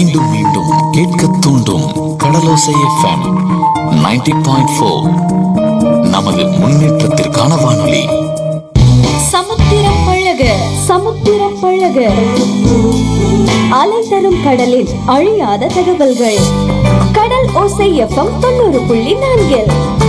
மீண்டும் மீண்டும் கேட்க தூண்டும் கடலோசை எஃப்எம் 90.4 பாயிண்ட் நமது முன்னேற்றத்திற்கான வானொலி சமுத்திரம் பழக சமுத்திரம் பழக அலை தரும் கடலில் அழியாத தகவல்கள் கடல் ஓசை எஃப்எம் தொண்ணூறு புள்ளி நான்கில்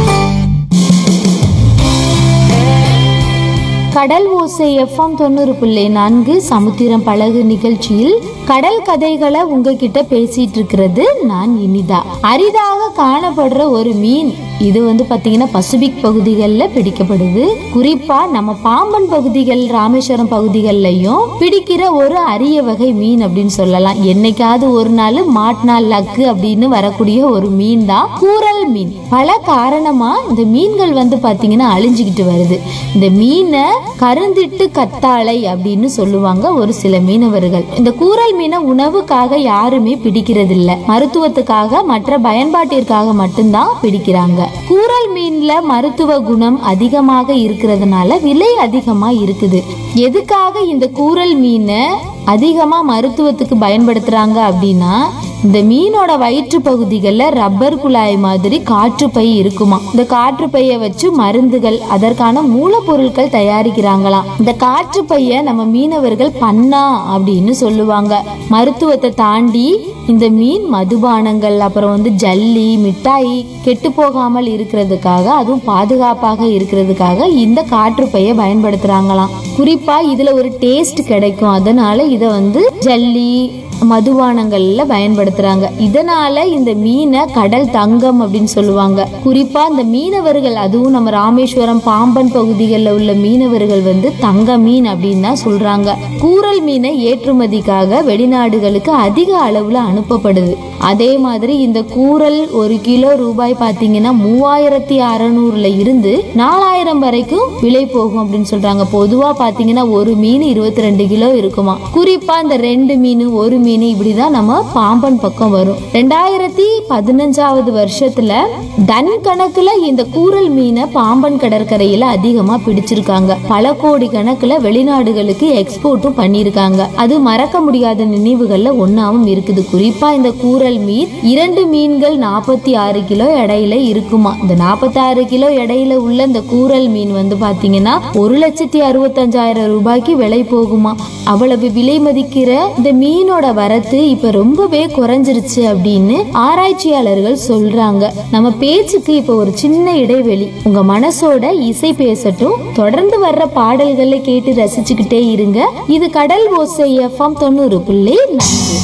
கடல் ஓசை எஃப்எம் தொண்ணூறு புள்ளி நான்கு சமுத்திரம் பழகு நிகழ்ச்சியில் கடல் கதைகளை உங்ககிட்ட பேசிட்டு இருக்கிறது நான் இனிதா அரிதாக காணப்படுற ஒரு மீன் இது வந்து பாத்தீங்கன்னா பசிபிக் பகுதிகளில் பிடிக்கப்படுது குறிப்பா நம்ம பாம்பன் பகுதிகள் ராமேஸ்வரம் பகுதிகள்லயும் பிடிக்கிற ஒரு அரிய வகை மீன் அப்படின்னு சொல்லலாம் என்னைக்காவது ஒரு நாள் மாட்நாள் லக்கு அப்படின்னு வரக்கூடிய ஒரு மீன் தான் கூரல் மீன் பல காரணமா இந்த மீன்கள் வந்து பாத்தீங்கன்னா அழிஞ்சுக்கிட்டு வருது இந்த மீனை கருந்திட்டு கத்தாழை அப்படின்னு சொல்லுவாங்க ஒரு சில மீனவர்கள் இந்த கூரல் மீனை உணவுக்காக யாருமே பிடிக்கிறது இல்ல மருத்துவத்துக்காக மற்ற பயன்பாட்டிற்காக மட்டும்தான் பிடிக்கிறாங்க கூரல் மீன்ல மருத்துவ குணம் அதிகமாக இருக்கிறதுனால விலை அதிகமா இருக்குது எதுக்காக இந்த கூரல் மீனை அதிகமா மருத்துவத்துக்கு பயன்படுத்துறாங்க அப்படின்னா இந்த மீனோட வயிற்று பகுதிகளில் ரப்பர் குழாய் மாதிரி காற்றுப்பை இருக்குமா இந்த காற்றுப்பையை வச்சு மருந்துகள் அதற்கான மூலப்பொருட்கள் தயாரிக்கிறாங்களாம் இந்த காற்றுப்பைய நம்ம மீனவர்கள் பண்ணா அப்படின்னு சொல்லுவாங்க மருத்துவத்தை தாண்டி இந்த மீன் மதுபானங்கள் அப்புறம் வந்து ஜல்லி மிட்டாய் கெட்டு போகாமல் இருக்கிறதுக்காக அதுவும் பாதுகாப்பாக இருக்கிறதுக்காக இந்த காற்றுப்பையை பயன்படுத்துறாங்களாம் குறிப்பா இதுல ஒரு டேஸ்ட் கிடைக்கும் அதனால இதை வந்து ஜல்லி மதுபானங்கள்ல பயன்படுத்துறாங்க இதனால இந்த மீனை கடல் தங்கம் அப்படின்னு சொல்லுவாங்க குறிப்பா இந்த மீனவர்கள் அதுவும் நம்ம ராமேஸ்வரம் பாம்பன் பகுதிகளில் உள்ள மீனவர்கள் வந்து தங்க மீன் அப்படின்னு தான் சொல்றாங்க கூரல் மீனை ஏற்றுமதிக்காக வெளிநாடுகளுக்கு அதிக அளவுல அனுப்பப்படுது அதே மாதிரி இந்த கூரல் ஒரு கிலோ ரூபாய் பார்த்தீங்கன்னா மூவாயிரத்தி அறநூறுல இருந்து நாலாயிரம் வரைக்கும் விலை போகும் அப்படின்னு சொல்றாங்க பொதுவா பார்த்தீங்கன்னா ஒரு மீன் இருபத்தி ரெண்டு கிலோ இருக்குமா குறிப்பா இந்த ரெண்டு மீன் ஒரு மீன் இப்படிதான் நம்ம பாம்பன் பக்கம் வரும் ரெண்டாயிரத்தி பதினஞ்சாவது வருஷத்துல டன் கணக்குல இந்த கூரல் மீனை பாம்பன் கடற்கரையில அதிகமா பிடிச்சிருக்காங்க பல கோடி கணக்குல வெளிநாடுகளுக்கு எக்ஸ்போர்ட்டும் பண்ணியிருக்காங்க அது மறக்க முடியாத நினைவுகள்ல ஒன்னாவும் இருக்குது குறிப்பா இந்த கூரல் மீன் இரண்டு மீன்கள் நாற்பத்தி ஆறு கிலோ எடையில இருக்குமா இந்த நாற்பத்தி ஆறு கிலோ எடையில உள்ள இந்த கூரல் மீன் வந்து பாத்தீங்கன்னா ஒரு லட்சத்தி அறுபத்தஞ்சாயிரம் ரூபாய்க்கு விலை போகுமா அவ்வளவு விலை மதிக்கிற இந்த மீனோட வரத்து இப்ப ரொம்பவே குறைஞ்சிருச்சு அப்படின்னு ஆராய்ச்சியாளர்கள் சொல்றாங்க நம்ம பேச்சுக்கு இப்ப ஒரு சின்ன இடைவெளி உங்க மனசோட இசை பேசட்டும் தொடர்ந்து வர்ற பாடல்களை கேட்டு ரசிச்சுக்கிட்டே இருங்க இது கடல் ஓசை எஃப்எம் தொண்ணூறு புள்ளி நான்கு